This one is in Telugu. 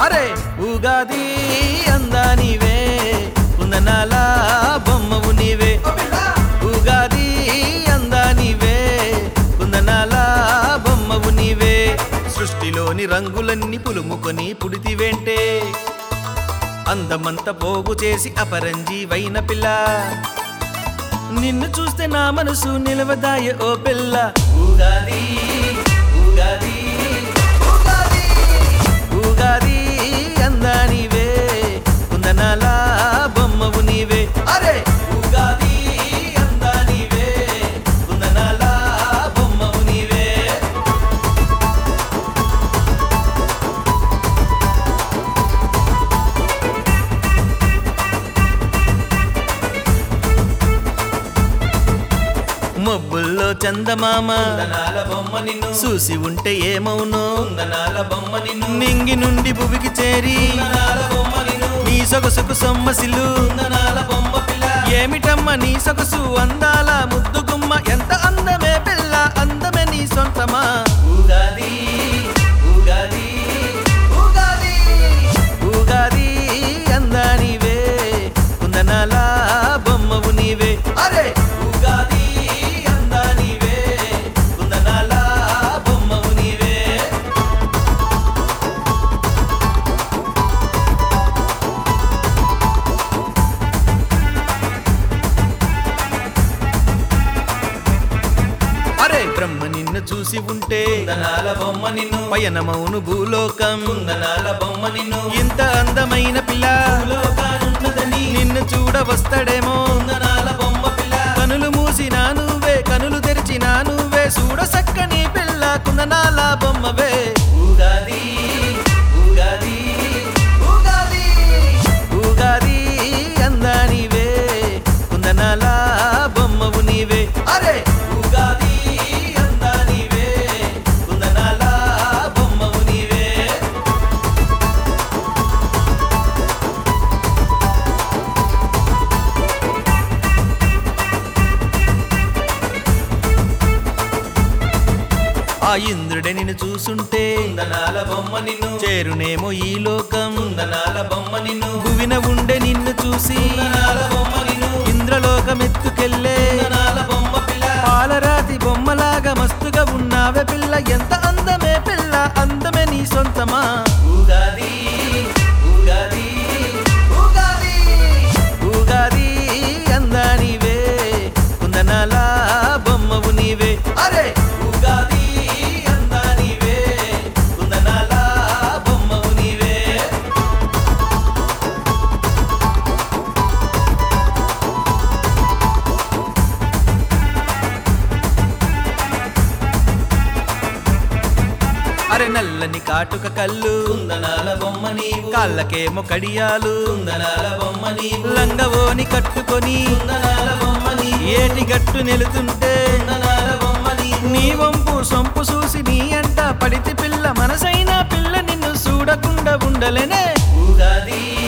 అరే ఉగాది అందా నీవే కుందనాల బొమ్మవు నీవే ఉగాది అందా నీవే కుందనాల బొమ్మవు నీవే సృష్టిలోని రంగులన్నీ పులుముకొని పుడితివేంటే అందమంత పోగు చేసి అపరంజీవైన పిల్ల నిన్ను చూస్తే నా మనసు నిలవదాయ ఓ పిల్ల ఉగాది ఉగాది ఉగాది ఉగాది అందా నీవే కుందనాల బొమ్మవు నీవే అరే ఉగాది అందా నీవే కుందనాల బొమ్మవు నీవే మబ్బుల్లో చందమామ కుందనాల బొమ్మ నిన్ను చూసి ఉంటే ఏమవునో కుందనాల బొమ్మ నిన్ను నింగి నుండి భువికి చేరి కుందనాల బొమ్మ నిన్ను నీ సొగసుకు సొమ్మసిలు కుందనాల బొమ్మ పిల్ల ఏమిటమ్మ నీ సొగసు అందాల ముద్దుగుమ్మ ఎంత అందమే పిల్ల అందమే నీ సొంతమా ఉగాది ఉగాది ఉగాది ఉగాది అందా నీవే కుందనాల బొమ్మవు నీవే అరే ఉగాది అందా నీవే కుందనాల బొమ్మవు నీవే అరే బ్రహ్మ నిన్ను చూసి ఉంటే కుందనాల బొమ్మ నిన్ను పయనమౌను భూలోకం కుందనాల బొమ్మ నిన్ను ఇంత అందమైన పిల్ల లోకానున్నదని నిన్ను చూడ వస్తాడేమో కుందనాల బొమ్మ పిల్ల కనులు మూసినా నువ్వే కనులు తెరిచినా నువ్వే చూడ సక్కని పిల్ల కుందనాల బొమ్మవే ఉగాది ఉగాది ఉగాది ఉగాది అందా నీవే కుందనాల బొమ్మవు నీవే అరే ఉగాది అందా నీవే కుందనాల బొమ్మవు నీవే ఆ ఇంద్రుడే నిన్ను చూసుంటే కుందనాల బొమ్మ నిన్ను చేరునేమో ఈ లోకం కుందనాల బొమ్మ నిన్ను భువిన ఉండే నిన్ను చూసి కుందనాల బొమ్మ నిన్ను ఇంద్రలోకమెత్తుకెళ్ళే కుందనాల బొమ్మ పిల్ల పాలరాతి బొమ్మలాగా మస్తుగా ఉన్నావే పిల్ల ఎంత అందమే పిల్ల అందమే నీ సొంతమా ఉగాది ఉగాది ఉగాది ఉగాది అందా నీవే కుందనాల బొమ్మవు నీవే అరే ఉగాది అందా నీవే కుందనాల బొమ్మవు నీవే అరె నల్లని కాటుక కళ్ళు కుందనాల బొమ్మ నీవు కాళ్ళకేమో కడియాలు కుందనాల బొమ్మ నీవు లంగవోని కట్టుకొని కుందనాల బొమ్మ నీవు ఏటి గట్టు నిలుతుంటే కుందనాల బొమ్మ నీవు నీ వంపు సొంపు చూసి నీ అంట పడితి పిల్ల మనసైన పిల్ల నిన్ను చూడకుండా ఉండలేనే ఉగాది